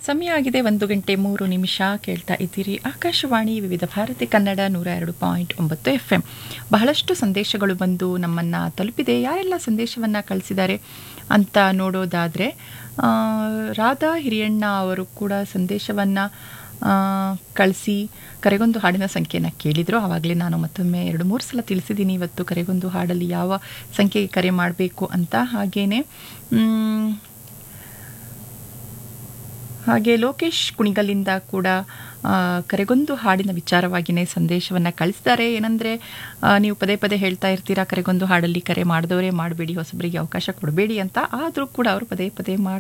ಸಮಯ ಆಗಿದೆ ಒಂದು ಗಂಟೆ ಮೂರು ನಿಮಿಷ ಕೇಳ್ತಾ ಇದ್ದೀರಿ ಆಕಾಶವಾಣಿ ವಿವಿಧ ಭಾರತಿ ಕನ್ನಡ ನೂರ ಎರಡು ಪಾಯಿಂಟ್ ಒಂಬತ್ತು ಎಫ್ ಎಂ ಬಹಳಷ್ಟು ಸಂದೇಶಗಳು ಬಂದು ನಮ್ಮನ್ನು ತಲುಪಿದೆ ಯಾರೆಲ್ಲ ಸಂದೇಶವನ್ನು ಕಳಿಸಿದ್ದಾರೆ ಅಂತ ನೋಡೋದಾದರೆ ರಾಧಾ ಹಿರಿಯಣ್ಣ ಅವರು ಕೂಡ ಸಂದೇಶವನ್ನು ಕಳಿಸಿ ಕರೆಗೊಂದು ಹಾಡಿನ ಸಂಖ್ಯೆಯನ್ನು ಕೇಳಿದರು ಆವಾಗಲೇ ನಾನು ಮತ್ತೊಮ್ಮೆ ಎರಡು ಮೂರು ಸಲ ತಿಳಿಸಿದ್ದೀನಿ ಇವತ್ತು ಕರೆಗೊಂದು ಹಾಡಲ್ಲಿ ಯಾವ ಸಂಖ್ಯೆಗೆ ಕರೆ ಮಾಡಬೇಕು ಅಂತ ಹಾಗೆಯೇ ಹಾಗೆ ಲೋಕೇಶ್ ಕುಣಿಗಲ್ಲಿಂದ ಕೂಡ ಕರೆಗೊಂದು ಹಾಡಿನ ವಿಚಾರವಾಗಿಯೇ ಸಂದೇಶವನ್ನು ಕಳಿಸಿದ್ದಾರೆ ಏನಂದರೆ ನೀವು ಪದೇ ಪದೇ ಹೇಳ್ತಾ ಇರ್ತೀರಾ ಕರೆಗೊಂದು ಹಾಡಲ್ಲಿ ಕರೆ ಮಾಡಿದವರೇ ಮಾಡಬೇಡಿ ಹೊಸಬರಿಗೆ ಅವಕಾಶ ಕೊಡಬೇಡಿ ಅಂತ ಆದರೂ ಕೂಡ ಅವರು ಪದೇ ಪದೇ ಮಾಡಿ